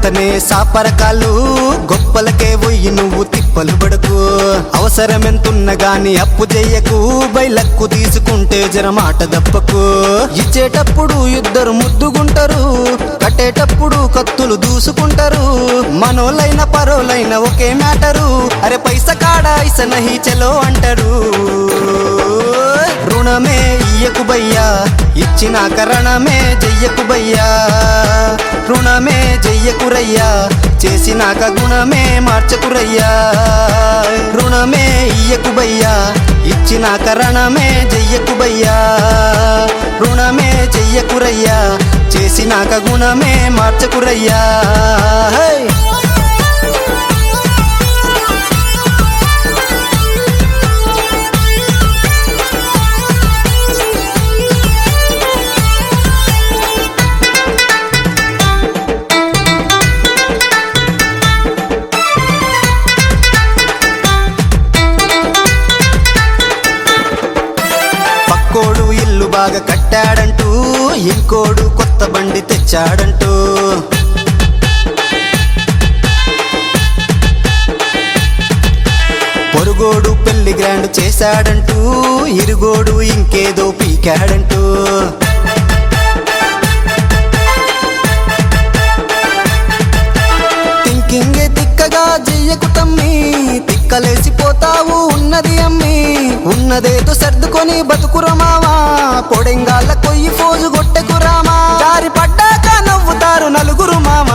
మెత్తనే సాపరకాలు గొప్పలకే పోయి నువ్వు తిప్పలు పడకు అవసరం ఎంతున్న గాని అప్పు చెయ్యకు బైలక్కు తీసుకుంటే జరమాట దప్పకు ఇచ్చేటప్పుడు ఇద్దరు ముద్దుగుంటారు కట్టేటప్పుడు కత్తులు దూసుకుంటారు మనోలైన పరోలైన ఒకే మ్యాటరు అరే పైస కాడ ఐస నహి చలో అంటారు రుణమే ఇయ్యకు బయ్యా ఇచ్చినాక రణమే జయ్యకు బయ్యా రుణమే జయ్యకురయ్యా చేసినాక గుణమే మార్చకురయ్యా రుణమే ఇయ్యకు బయ్యా ఇచ్చినాక రణమే జయ్యకు బయ్యా రుణమే జయ్యకురయ్యా చేసినాక గుణమే మార్చకురయ్యా హై పక్కోడు ఇల్లు బాగా కట్టాడంటూ ఇంకోడు కొత్త బండి తెచ్చాడంటూ పొరుగోడు పెళ్లి గ్రాండ్ చేశాడంటూ ఇరుగోడు ఇంకేదో పీకాడంటూ థింకింగే తిక్కగా చెయ్యకు తమ్మి తిక్కలేసిపోతావు ఉన్నది అమ్మి ఉన్నదేదో సర్దుకొని బతుకురా మావా పొడెంగాళ్ళ కొయ్యి ఫోజు గొట్టెకు రామా దారి పడ్డాక నవ్వుతారు నలుగురు మామా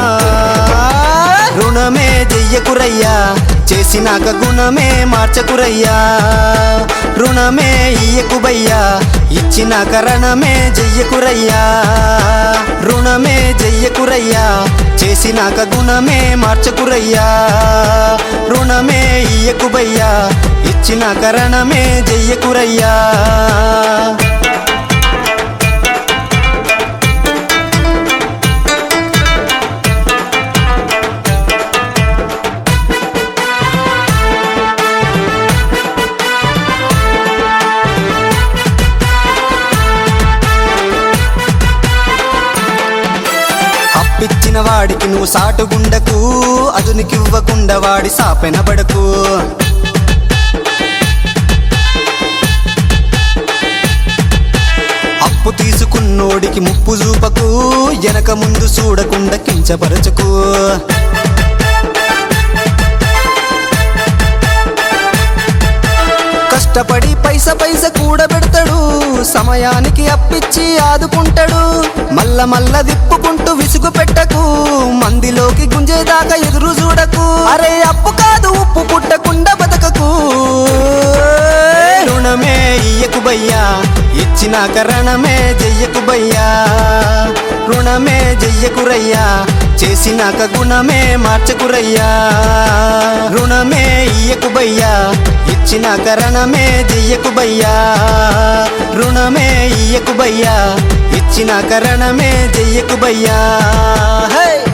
రుణమే చెయ్యకురయ్యా చేసినాక గుణమే మార్చకురయ్యా రుణమే ఇయ్యకు బయ్యా ఇచ్చినాక రణమే జయ్యకురయ్యా రుణమే జయ్యకురయ్యా చేసినాక గుణమే మార్చకురయ్యా రుణమే ఇయ్యకు బయ్యా ఇచ్చినాక రణమే జయ్యకురయ్యా అప్పిచ్చిన వాడికి నువ్వు సాటుగుండకు అదునికివ్వకుండా వాడి సాపెన పడకు అప్పు తీసుకున్నోడికి ముప్పు చూపకు వెనక ముందు చూడకుండా కించపరచకు కష్టపడి పైస పైస కూడబెడతాడు సమయానికి అప్పిచ్చి ఆదుకుంటాడు మల్ల మల్ల దిప్పుకుంటూ విసుగు పెట్టకు మందిలోకి గుంజేదాకా ఎదురు చూడకు అరే అప్పు కాదు ఉప్పు పుట్టకుండా బతకకు రుణమే ఇయ్యకు బయ్యా ఇచ్చినాక రణమే జయ్యకు బయ్యా రుణమే జయ్యకురయ్యా చేసినాక గుణమే మార్చకురయ్యా రుణమే ఇయ్యకు బయ్యా ఇచ్చినాక రణమే జయ్యకు బయ్యా రుణమే ఇయ్యకు బయ్యా ఇచ్చినాక రణమే జయ్యకు బయ్యా హే